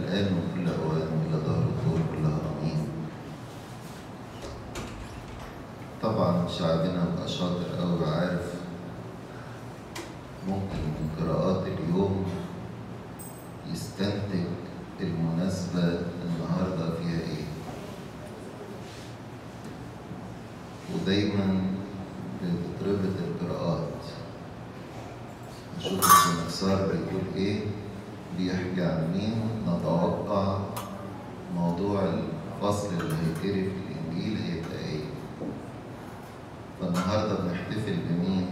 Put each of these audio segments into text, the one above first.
الآن وكل أوان إلى دار الدور كلها آمين طبعا شعبنا بقى شاطر أوي عارف ممكن من قراءات اليوم يستنتج المناسبة النهاردة فيها إيه ودايما بتتربط القراءات نشوف السمسار بيقول ايه بيحكي عن مين نتوقع موضوع الفصل اللي هيتقري في الانجيل هيبقى ايه فالنهارده بنحتفل بمين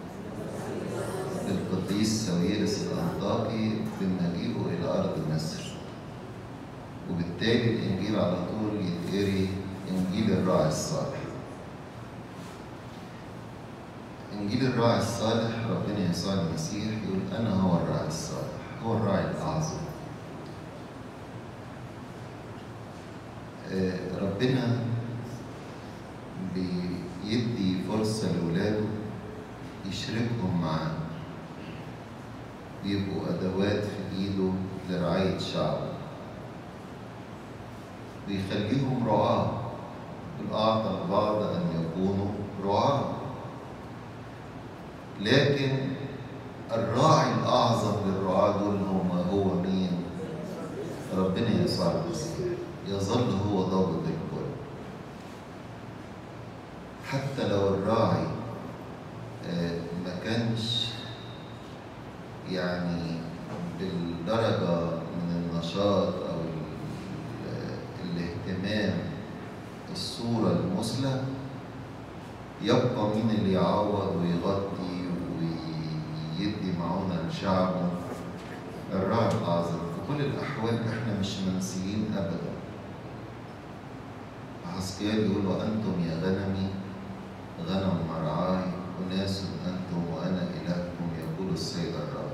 بالقديس ساويرس الانطاكي بمجيئه الى ارض مصر وبالتالي الانجيل على طول يتقري انجيل الراعي الصالح إنجيل الراعي الصالح ربنا يسوع المسيح يقول أنا هو الراعي الصالح هو الراعي الأعظم آه، ربنا بيدي فرصة لولاده يشركهم معاه يبقوا أدوات في إيده لرعاية شعبه بيخليهم رعاة يقول أعطى البعض أن يكونوا رعاة لكن الراعي الأعظم للرعاة دول هم هو مين؟ ربنا يسوع المسيح يظل هو ضابط الكل حتى لو الراعي آه، ما كانش يعني بالدرجة من النشاط أو ال- الاهتمام الصورة المثلى يبقى مين اللي يعوض ويغطي ويدي معونة لشعبه الراعي الأعظم في كل الأحوال إحنا مش منسيين أبدا حسقيال يقول وأنتم يا غنمي غنم مرعاي أناس أنتم وأنا إلهكم يقول السيد الرب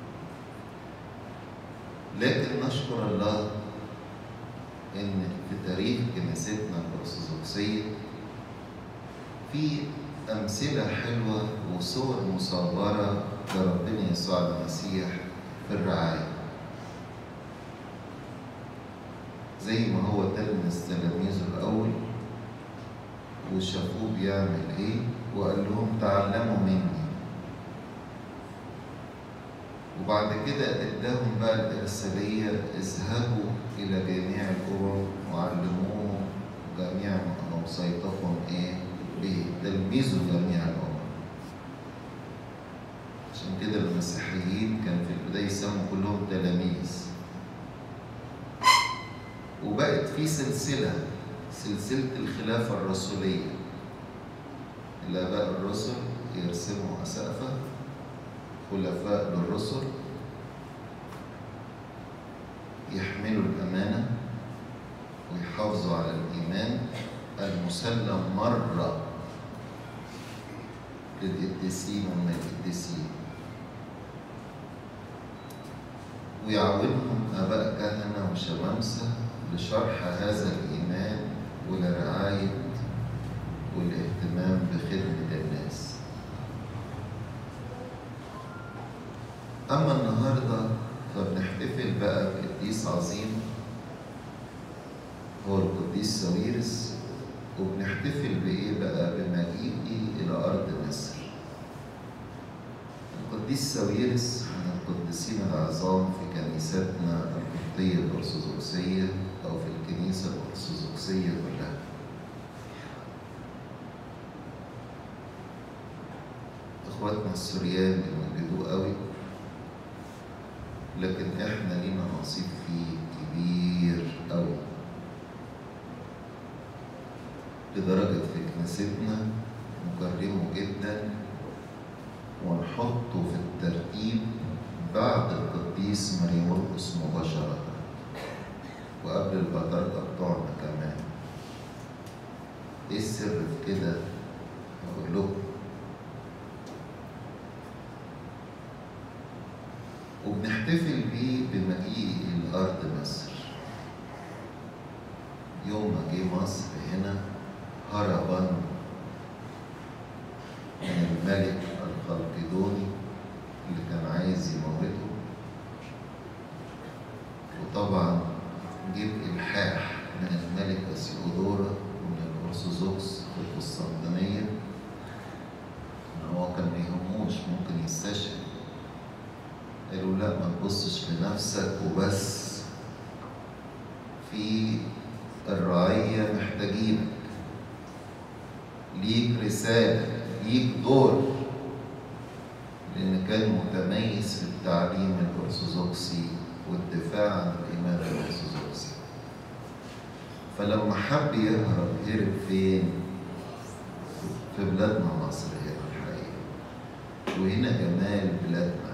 لكن نشكر الله إن في تاريخ كنيستنا الأرثوذكسية في أمثلة حلوة وصور مصورة لربنا يسوع المسيح في الرعاية زي ما هو تلمس تلاميذه الأول وشافوه بيعمل إيه وقال لهم تعلموا مني وبعد كده اداهم بقى الإرسالية اذهبوا إلى جميع الأمم وعلموهم جميع ما أوصيتكم إيه به تلميذوا جميع الأمم عشان كده المسيحيين كان في البداية يسموا كلهم تلاميذ وبقت في سلسلة سلسلة الخلافة الرسولية الآباء الرسل يرسموا أسقفة خلفاء للرسل يحملوا الأمانة ويحافظوا على الإيمان المسلم مرة للقديسين ومن القديسين ويعاونهم آباء كهنة وشمامسة لشرح هذا الإيمان ولرعاية والاهتمام بخدمة الناس أما النهاردة فبنحتفل بقى بقديس عظيم هو القديس ساويرس وبنحتفل بإيه بقى بمجيئه إلى أرض مصر القديس ساويرس من القديسين العظام في كنيستنا القبطية الأرثوذكسية أو في الكنيسة الأرثوذكسية كلها إخواتنا السوريان بيمجدوه قوي لكن إحنا لينا نصيب فيه كبير قوي لدرجة في كنيستنا نكرمه جدا ونحطه في الترتيب بعد القديس مريمورقس مباشرة وقبل البطاركة بتوعنا كمان ايه السر في كده؟ هقول لكم وبنحتفل بيه بمجيء الأرض مصر يوم ما جه مصر هنا هربا من الملك الخلقدوني اللي كان عايز يموته وطبعا جيب إلحاح من الملكة سيودورا ومن الأرثوذكس في القسطنطينية إن هو كان ميهموش ممكن يستشهد قالوا لا ما تبصش لنفسك وبس في الرعية محتاجينك ليك رسالة ليك دور لأن كان متميز في التعليم الأرثوذكسي والدفاع عن الإيمان الأرثوذكسي فلما حب يهرب هرب فين؟ في بلادنا مصر هنا الحقيقة وهنا جمال بلادنا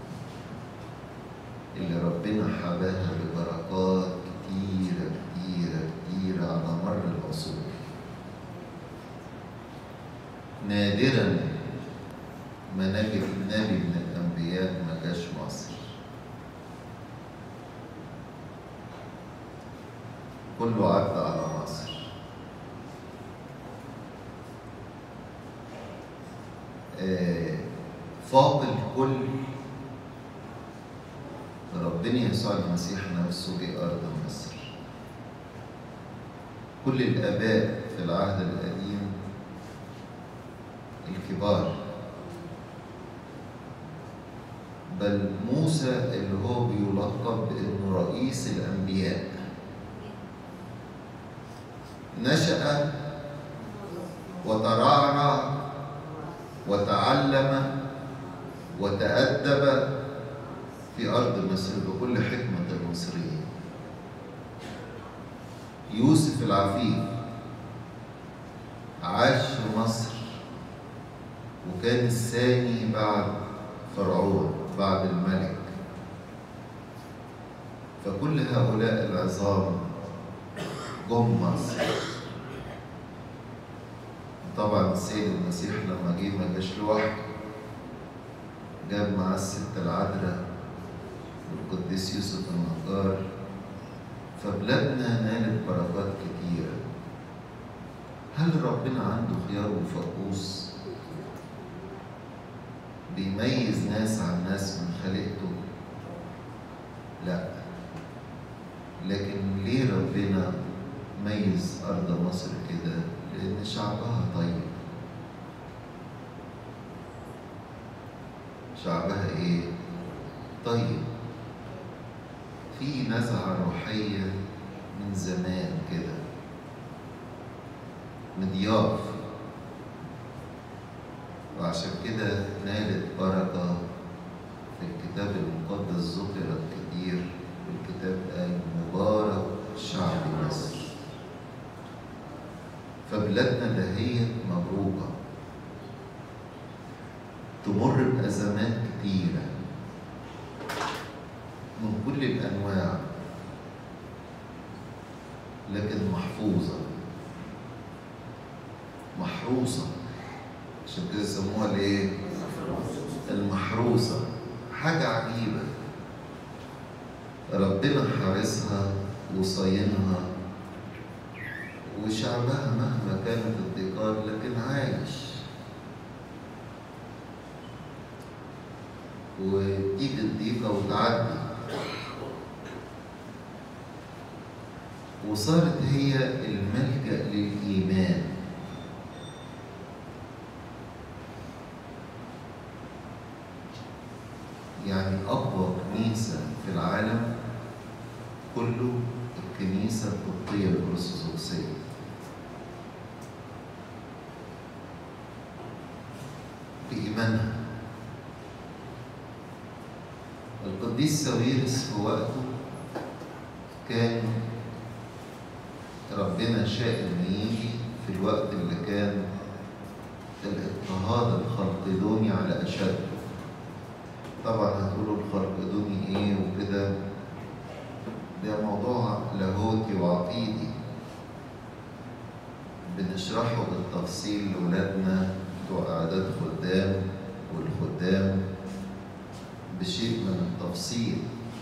اللي ربنا حباها ببركات كتيرة كتيرة كتيرة على مر العصور نادرا ما نجد نبي من الأنبياء ما جاش مصر كله عدى على مصر آه، فاق الكل ربنا يسوع المسيح نفسه جه أرض مصر كل الآباء في العهد القديم الكبار بل موسى اللي هو بيلقب بأنه رئيس الأنبياء نشأ وترعرع وتعلم وتأدب في أرض مصر بكل حكمة المصريين يوسف العفيف عاش في مصر وكان الثاني بعد فرعون بعد الملك فكل هؤلاء العظام جم مصر طبعا السيد المسيح لما جه ما جاش لوحده جاب معاه الست العذراء والقديس يوسف النجار فبلادنا نالت بركات كتيرة هل ربنا عنده خيار وفقوس بيميز ناس عن ناس من خلقته لا لكن ليه ربنا ميز أرض مصر كده لأن شعبها طيب شعبها إيه؟ طيب في نزعة روحية من زمان كده مضياف وعشان كده نالت بركة في الكتاب المقدس ذكرت كتير والكتاب قال مبارك شعب مصر فبلادنا دهيت مبروكة تمر بأزمات كتيرة من كل الأنواع لكن محفوظة محروسة عشان كده يسموها الايه؟ المحروسة حاجة عجيبة ربنا حارسها وصاينها وشعبها مهما كانت الضيقات لكن عايش وتيجي الضيقة وتعدي وصارت هي الملجأ للإيمان يعني أقوى كنيسة في العالم كله الكنيسة القبطية الأرثوذكسية بإيمانها القديس ساويرس في وقته كان ربنا شاء إنه يجي في الوقت اللي كان الاضطهاد الخلقدوني على أشده طبعا هتقولوا الخلقدوني ايه وكده ده موضوع لاهوتي وعقيدي بنشرحه بالتفصيل لولادنا بتوع اعداد خدام والخدام بشيء من التفصيل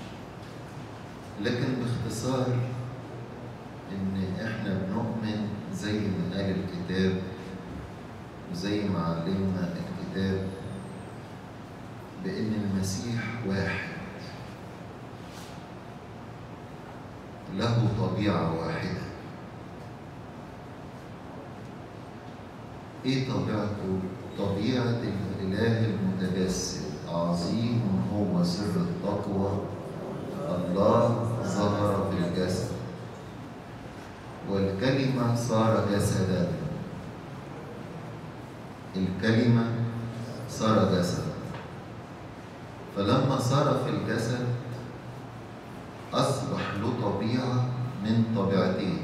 لكن باختصار ان احنا بنؤمن زي ما قال الكتاب وزي ما علمنا الكتاب بأن المسيح واحد له طبيعة واحدة ايه طبيعته؟ طبيعة الإله المتجسد عظيم هو سر التقوى الله ظهر في الجسد والكلمة صار جسدا الكلمة صار جسدا فلما صار في الجسد أصبح له طبيعة من طبيعتين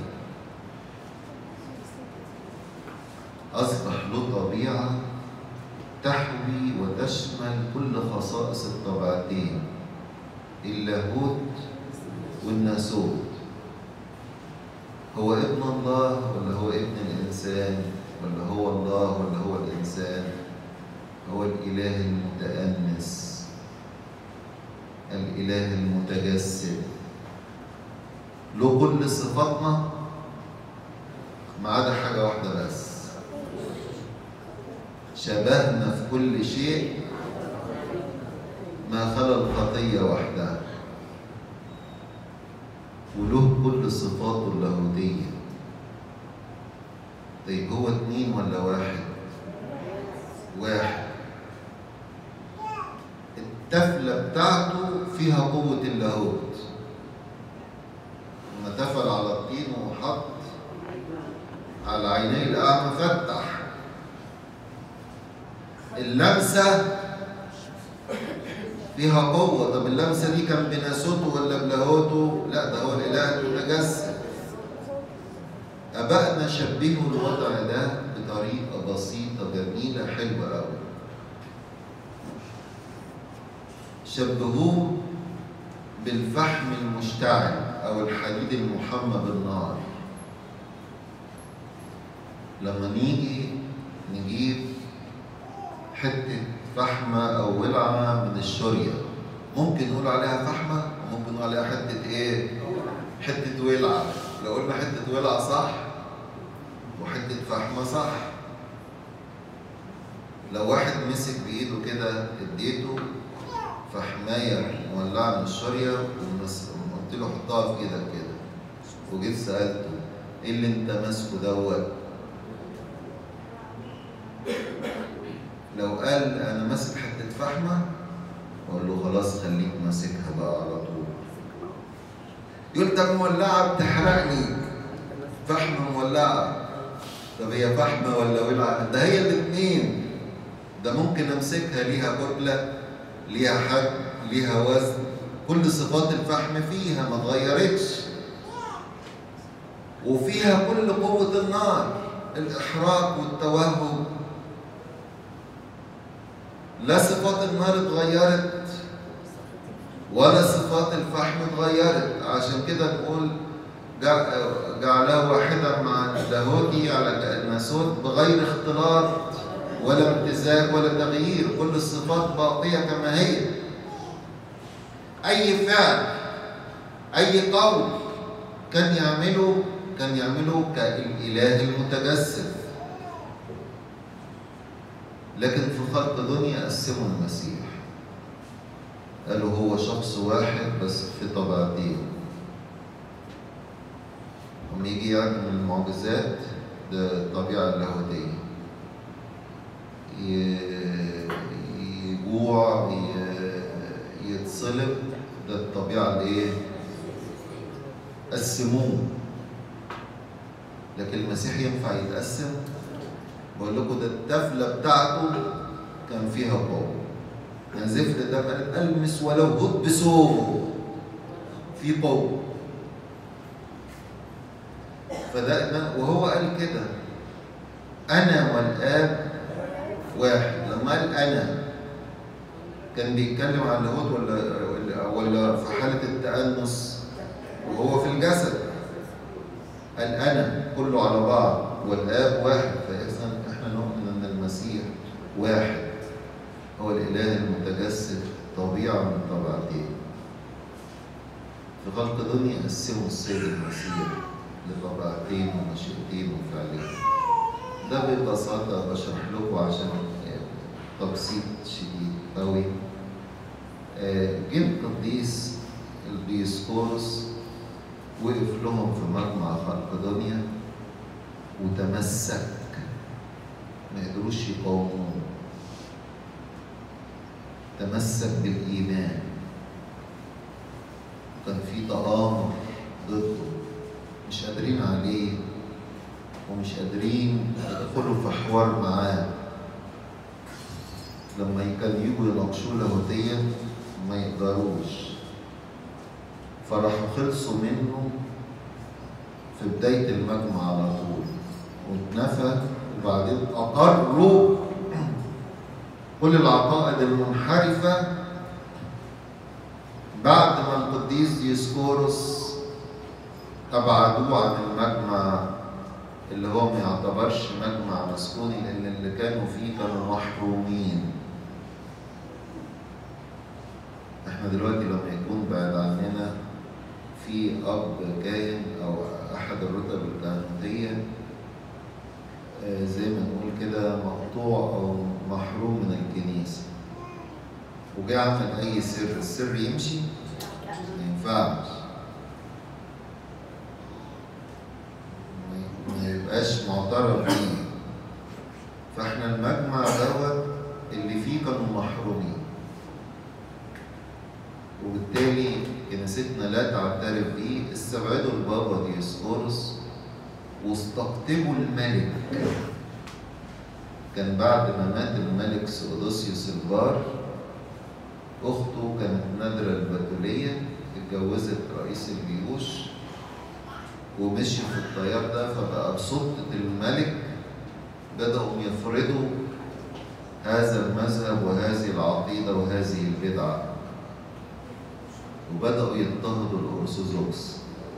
أصبح له طبيعة تحوي وتشمل كل خصائص الطبيعتين اللاهوت والناسوت هو ابن الله ولا هو ابن الإنسان ولا هو الله ولا هو الإنسان هو الإله المتأنس الإله المتجسد له كل صفاتنا ما عدا حاجة واحدة بس شبهنا في كل شيء ما خلا الخطية وحدها وله كل صفاته اللاهوتية طيب هو اتنين ولا واحد؟ واحد التفلة بتاعته فيها قوة اللاهوت لما تفل على الطين وحط على عيني الأعمى فتح اللمسة فيها قوة طب اللمسة دي كان بناسوته ولا بلاهوته؟ لا ده هو الإله المتجسد أبائنا شبهوا الوضع ده بطريقة بسيطة جميلة حلوة أوي شبهوه بالفحم المشتعل أو الحديد المحمى بالنار لما نيجي نجيب حتة فحمة أو ولعة من الشورية ممكن نقول عليها فحمة وممكن نقول عليها حتة إيه؟ حتة ولعة لو قلنا حتة ولعة صح وحتة فحمة صح لو واحد مسك بإيده كده اديته فحماية مولعة من الشورية وقلت له حطها في إيدك كده وجيت سألته إيه اللي أنت ماسكه دوت؟ لو قال انا ماسك حته فحمه اقول له خلاص خليك ماسكها بقى على طول يقول طب مولعه بتحرقني فحمه مولعه طب هي فحمه ولا ولعه ده هي الاثنين ده ممكن امسكها ليها كتله ليها حجم ليها وزن كل صفات الفحم فيها ما اتغيرتش وفيها كل قوه النار الاحراق والتوهج لا صفات النار اتغيرت ولا صفات الفحم اتغيرت عشان كده نقول جعله واحدا مع اللاهوتي على الناسوت بغير اختلاط ولا امتزاج ولا تغيير كل الصفات باقيه كما هي اي فعل اي قول كان يعمله كان يعمله كالاله المتجسد لكن في خلق دنيا قسموا المسيح قالوا هو شخص واحد بس في طبيعتين لما يجي يعمل المعجزات ده الطبيعة اللاهوتية يجوع يتصلب ده الطبيعة الايه؟ قسموه لكن المسيح ينفع يتقسم بقول لكم ده التفلة بتاعته كان فيها قوة كان زفت ده كانت ألمس ولو هد بثوبه في قوة فده وهو قال كده أنا والآب واحد لما قال أنا كان بيتكلم عن اللاهوت ولا ولا في حالة التأنس وهو في الجسد قال أنا كله على بعض والآب واحد فإذا إحنا نؤمن أن المسيح واحد هو الإله المتجسد طبيعة من طبيعتين في خلق دنيا قسموا السيد المسيح لطبيعتين ومشيئتين وفعلين ده ببساطة بشرح لكم عشان تبسيط شديد قوي جه القديس الديسكورس وقف لهم في مجمع خلق دنيا وتمسك ما قدروش يقاوموه تمسك بالإيمان كان في تآمر ضده مش قادرين عليه ومش قادرين يدخلوا في حوار معاه لما كان يجوا يناقشوه لاهوتيا ما يقدروش فراحوا خلصوا منه في بداية المجمع على طول واتنفى وبعدين أقروا كل العقائد المنحرفة بعد ما القديس ديسكورس أبعدوه عن المجمع اللي هو ما يعتبرش مجمع مسكوني لأن اللي كانوا فيه كانوا محرومين احنا دلوقتي لما يكون بعد عننا في أب كاهن أو أحد الرتب الكهنوتية آه، زي ما نقول كده مقطوع أو محروم من الكنيسة وجاي عمل أي سر السر يمشي ما ينفعش ما- ما يبقاش معترف بيه فاحنا المجمع دوت اللي فيه كانوا محرومين وبالتالي كنيستنا لا تعترف بيه استبعدوا البابا ديسقورس واستقطبوا الملك كان بعد ما مات الملك سودوسيوس البار أخته كانت نادرة البتولية اتجوزت رئيس الجيوش ومشي في التيار ده فبقى بسلطة الملك بدأوا يفرضوا هذا المذهب وهذه العقيدة وهذه البدعة وبدأوا يضطهدوا الأرثوذكس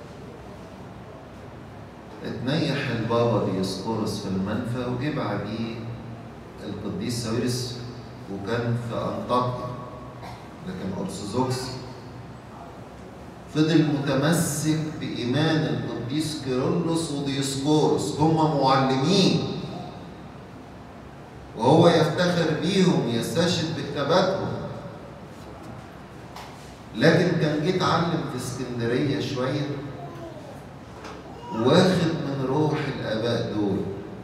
اتنيح البابا ديسقورس في المنفى وجه بعديه القديس ساويرس وكان في أنطاكيا لكن أرثوذكسي فضل متمسك بإيمان القديس كيرلس وديسقورس هم معلمين وهو يفتخر بيهم يستشهد بكتاباتهم لكن كان جه اتعلم في اسكندريه شويه واخد من روح الاباء دول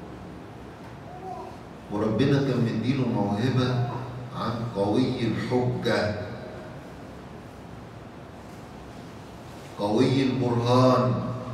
وربنا كان مديله موهبه عن قوي الحجه قوي البرهان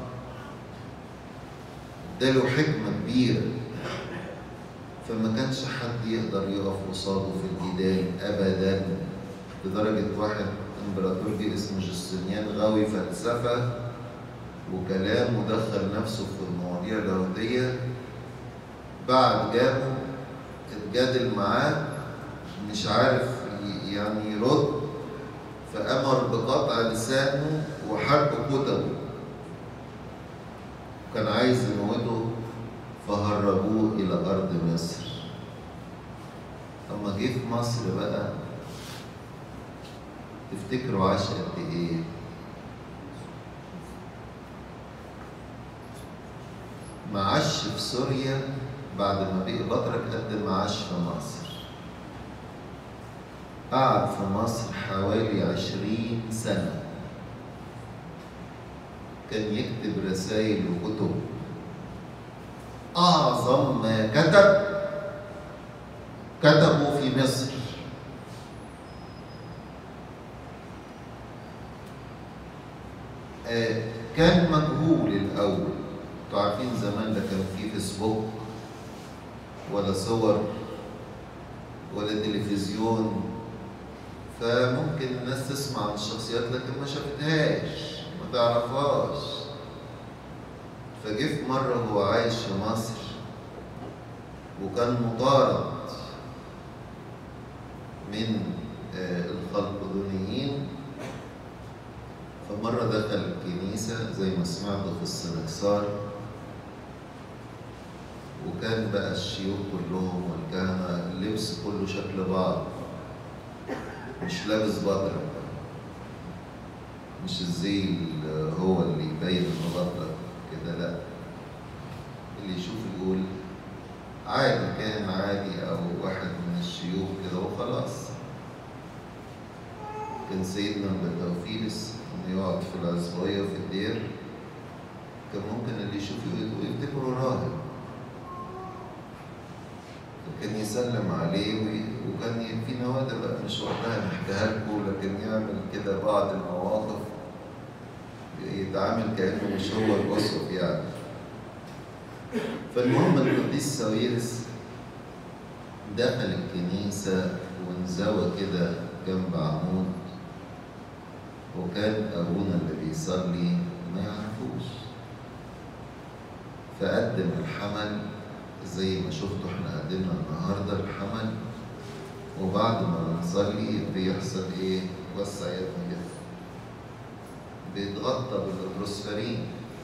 اداله حكمه كبيره فما كانش حد يقدر يقف قصاده في الجدال ابدا لدرجه واحد امبراطور جه اسمه جستنيان غاوي فلسفه وكلام ودخل نفسه في المواضيع اللاهوتيه بعد جابه اتجادل معاه مش عارف ي- يعني يرد فأمر بقطع لسانه وحرق كتبه كان عايز يموته فهربوه إلى أرض مصر أما جه في مصر بقى تفتكروا عاش قد إيه؟ ما عاش في سوريا بعد ما بقي بطرك قد ما عاش في مصر قعد في مصر حوالي عشرين سنة كان يكتب رسائل وكتب أعظم ما كتب كتبه في مصر آه، كان مجهول الأول انتوا عارفين زمان لا كان في فيسبوك ولا صور ولا تلفزيون فممكن الناس تسمع عن الشخصيات لكن ما شافتهاش ما تعرفهاش فجه في مرة هو عايش في مصر وكان مطارد من آه، الخلقدونيين فمرة دخل الكنيسة زي ما سمعت في السنكسار وكان بقى الشيوخ كلهم والكهنة اللبس كله شكل بعض مش لابس بدر مش الزي اللي هو اللي يبين انه بطلق كده لا اللي يشوف يقول عادي كان عادي او واحد من الشيوخ كده وخلاص كان سيدنا بتوفيلس انه يقعد في العزبية في الدير ويفتكروا راهب كان يسلم عليه وي- وكان ي- في نوادر بقى مش وقتها نحكيها لكم لكن يعمل كده بعض المواقف يتعامل كأنه مش هو الأسقف يعني فالمهم القديس ساويرس دخل الكنيسة وانزوى كده جنب عمود وكان أبونا اللي بيصلي ما يعرفوش فقدم الحمل زي ما شفتوا احنا قدمنا النهارده الحمل وبعد ما بنصلي بيحصل ايه؟ وسع يدنا كده بيتغطى بالبروسفرين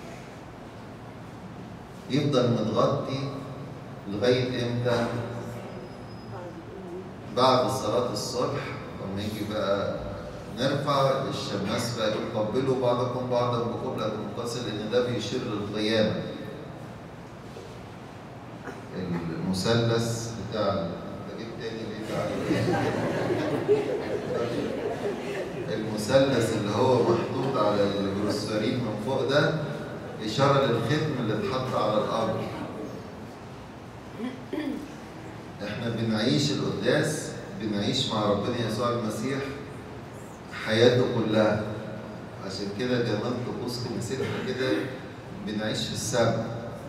يفضل متغطي لغاية امتى؟ بعد صلاة الصبح لما يجي بقى نرفع الشماس بقى يقول قبلوا بعضكم بعضا بقبلة منتصر لأن ده بيشير للقيامة. المثلث بتاع انت جبت تاني ليه تعالى المثلث اللي هو محطوط على الجروسفرين من فوق ده إشارة للختم اللي اتحط على الأرض. احنا بنعيش القداس بنعيش مع ربنا يسوع المسيح حياته كلها عشان كده جمال طقوس كنيستنا كده بنعيش في السماء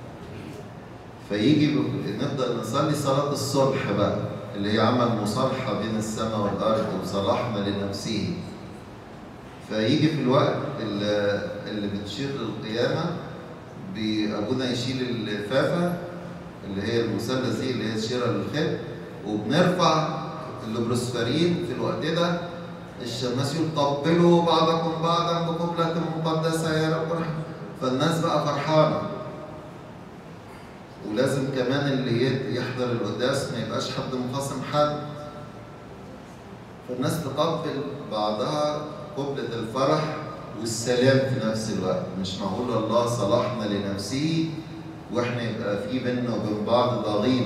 فيجي ب- نفضل نصلي صلاة الصلح بقى اللي هي عمل مصالحة بين السماء والأرض وصلحنا لنفسه فيجي في الوقت اللي, اللي بتشير للقيامة بي- أبونا يشيل اللفافة اللي هي المثلث دي اللي هي الشيرة للخير وبنرفع البروسفرين في الوقت ده الشماس يقول قبلوا بعضكم بعضا بقبلة مقدسة يا رب ارحم فالناس بقى فرحانة ولازم كمان اللي ي- يحضر القداس ما يبقاش حد مخاصم حد فالناس تقبل بعضها قبلة الفرح والسلام في نفس الوقت مش معقول الله صلحنا لنفسه واحنا يبقى في بيننا وبين بعض ضغينة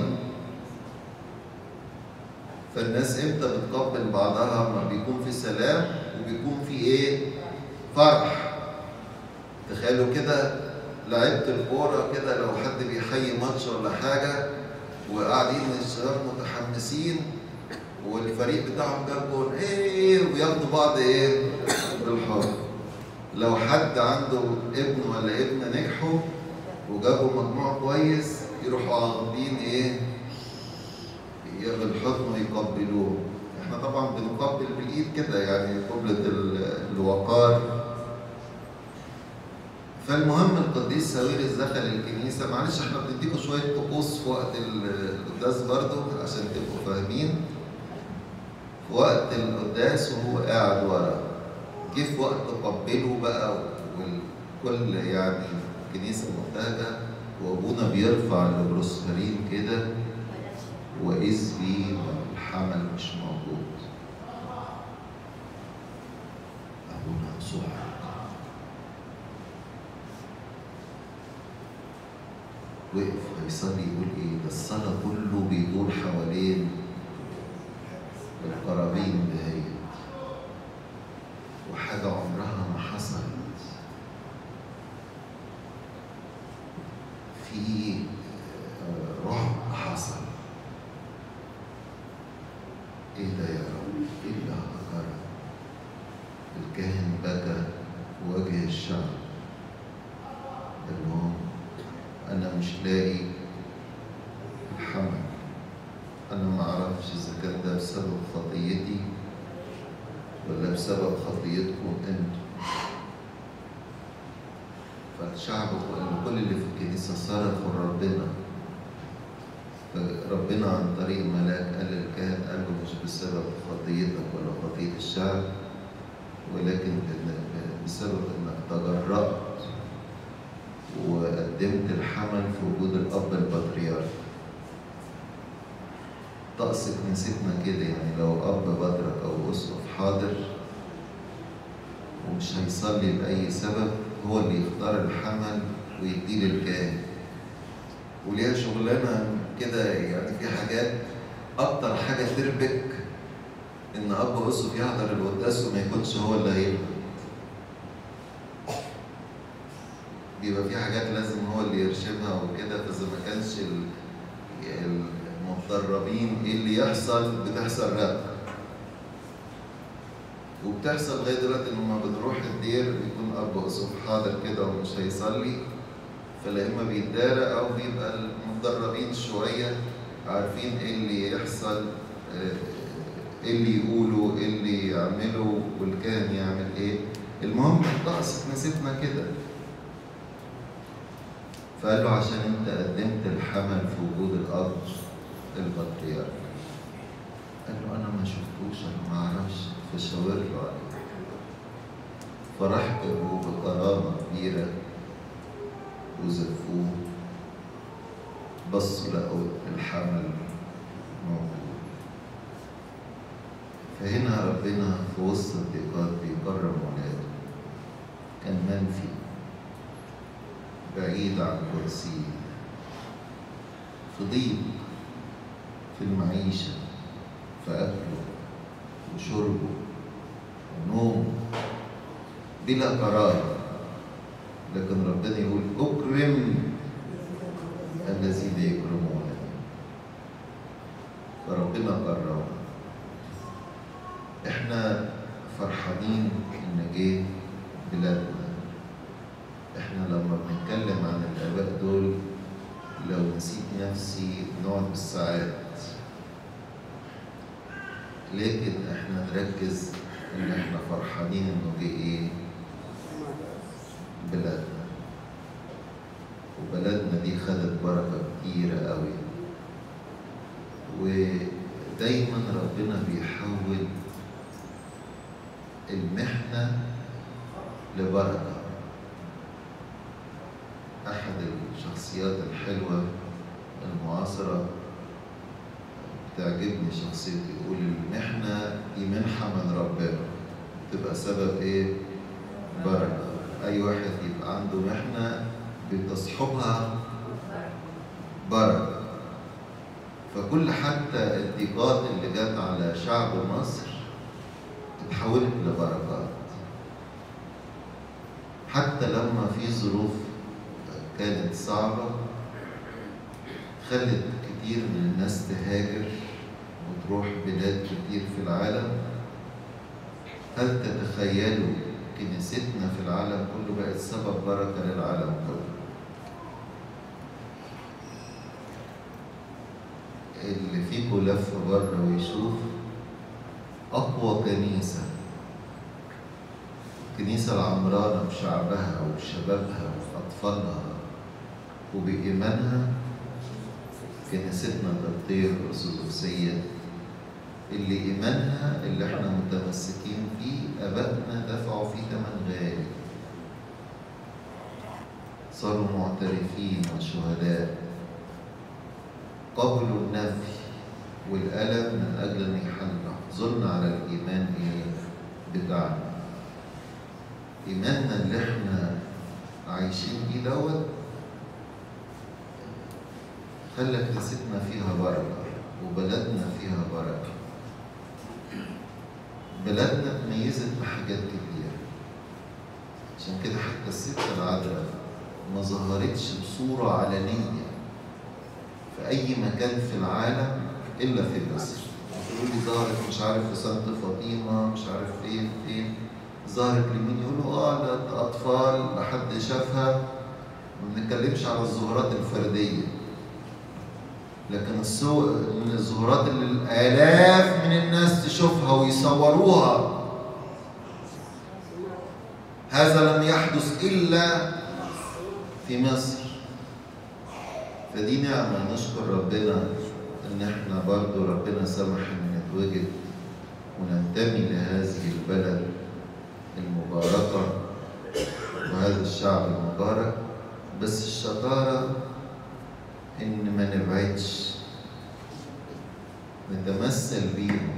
فالناس امتى بتقبل بعضها ما بيكون في سلام وبيكون في ايه فرح تخيلوا كده لعيبة الكورة كده لو حد بيحيي ماتش ولا حاجة وقاعدين الشباب متحمسين والفريق بتاعهم جاب جول ايه وياخدوا بعض ايه بالحب لو حد عنده ابن ولا ابنة نجحوا وجابوا مجموع كويس يروحوا عاقبين ايه بالحضن ويقبلوه احنا طبعا بنقبل بالايد كده يعني قبلة ال- الوقار فالمهم القديس ساويرس دخل الكنيسة معلش احنا بنديكوا شوية طقوس في وقت ال- القداس برضو عشان تبقوا فاهمين في وقت القداس وهو قاعد ورا جه في وقت قبله بقى والكل يعني الكنيسة مبتهجة وابونا بيرفع البروسفرين كده وإذ بي والحمل مش موجود أبونا صعق وقف هيصلي يقول إيه ده الصلاة كله بيدور حوالين القرابين دهيت وحاجة عمرها ما حصلت في آه، رعب حصل ايه ده يا رب ايه اللي هكر الكاهن بكى في وجه الشعب قال لهم انا مش لاقي الحمل انا ما اعرفش اذا كان ده بسبب خطيتي ولا بسبب خطيتكم انتم فالشعب كل اللي في الكنيسه صرخوا لربنا ربنا عن طريق ملاك قال للكاهن قال له مش بسبب خطيتك ولا خطية الشعب ولكن إن- بسبب انك تجرأت وقدمت الحمل في وجود الاب البطريرك طقس كنيستنا كده يعني لو اب بطرك او اسقف حاضر ومش هيصلي لاي سبب هو اللي يختار الحمل ويديه للكاهن وليها شغلانه كده يعني في حاجات اكتر حاجه تربك ان اب اسقف يحضر القداس وما يكونش هو اللي هيحضر بيبقى في حاجات لازم هو اللي يرشمها وكده فإذا ما كانش المتدربين ايه اللي يحصل بتحصل رقبة وبتحصل لغاية دلوقتي لما بنروح الدير بيكون أب أسقف حاضر كده ومش هيصلي فلا إما بيتدارى أو بيبقى المتدربين شوية عارفين ايه اللي يحصل ايه اللي يقولوا ايه اللي يعملوا والكاهن يعمل ايه المهم الطقس كنيستنا كده فقال له عشان انت قدمت الحمل في وجود الاب البطريرك قال له انا ما شفتوش انا ما اعرفش فشاور له عليه فراح جابوه بكرامه كبيره وزفوه بصوا لقوا الحمل موجود فهنا ربنا في وسط الضيقات بيكرم ولاده كان منفي بعيد عن كرسيه في ضيق في المعيشة في أكله وشربه ونومه بلا قرار لكن ربنا يقول أكرم الذين يكرمونني فربنا كرمه احنا فرحانين ان جه بلادنا احنا لما بنتكلم عن الاباء دول لو نسيت نفسي نقعد بالساعات لكن احنا نركز ان احنا فرحانين انه جه ايه بلادنا وبلدنا دي خدت بركه كتيره قوي ودايما ربنا بيحول المحنه لبركه احد الشخصيات الحلوه المعاصره بتعجبني شخصيته يقول المحنه دي منحه من ربنا تبقى سبب ايه بركه اي واحد يبقى عنده محنه بتصحبها بركه فكل حتى الضيقات اللي جت على شعب مصر اتحولت لبركات حتى لما في ظروف كانت صعبة خلت كتير من الناس تهاجر وتروح بلاد كتير في العالم هل تتخيلوا كنيستنا في العالم كله بقت سبب بركة للعالم كله اللي فيكم لف بره ويشوف أقوى كنيسة الكنيسة العمرانة بشعبها وبشبابها وبأطفالها وبإيمانها كنيستنا القبطية الأرثوذكسية اللي إيمانها اللي احنا متمسكين فيه آبائنا دفعوا فيه ثمن غالي صاروا معترفين وشهداء قبلوا النفي والألم من أجل أن يحافظونا على الإيمان إيه بتاعنا إيماننا اللي احنا عايشين بيه دوت خلى كنيستنا فيها بركة وبلدنا فيها بركة بلدنا اتميزت بحاجات كتير عشان كده حتى الست العذراء ما ظهرتش بصورة علنية في أي مكان في العالم إلا في مصر يقولوا لي ظهرت مش عارف في سانت فاطمة مش عارف فين فين ظهرت لمين يقولوا اه ده أطفال لحد شافها ما بنتكلمش على الظهورات الفردية لكن الظهورات اللي الآلاف من الناس تشوفها ويصوروها هذا لم يحدث إلا في مصر فدي نعمة نشكر ربنا إن إحنا برضو ربنا سمح إن نتوجد وننتمي لهذه البلد المباركة وهذا الشعب المبارك بس الشطارة إن ما نبعدش نتمثل بيهم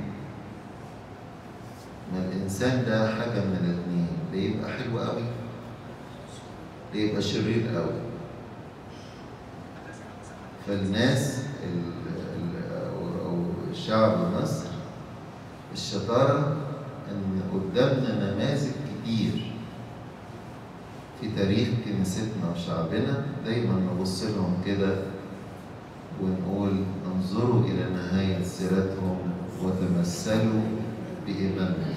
ما الإنسان ده حاجة من الاتنين ده يبقى حلو قوي ده يبقى شرير قوي فالناس أو شعب مصر الشطارة إن قدامنا نماذج كتير في تاريخ كنيستنا وشعبنا دايما نبص لهم كده ونقول انظروا إلى نهاية سيرتهم وتمثلوا بإيمانهم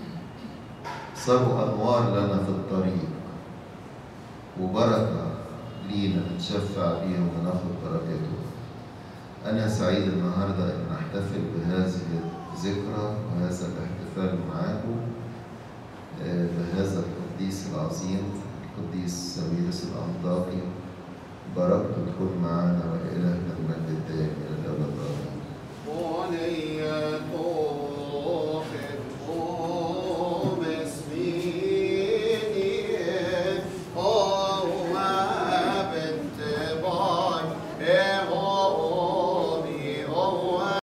صاروا أنوار لنا في الطريق وبركة لينا نتشفع بيهم وناخد بركتهم أنا سعيد النهاردة أن أحتفل بهذه الذكرى وهذا الاحتفال معاكم آه، بهذا القديس العظيم القديس سويرس الأنطاكي بركته تكون معنا وإلهنا المجد الدائم إلى الأبد آمين ونية حبه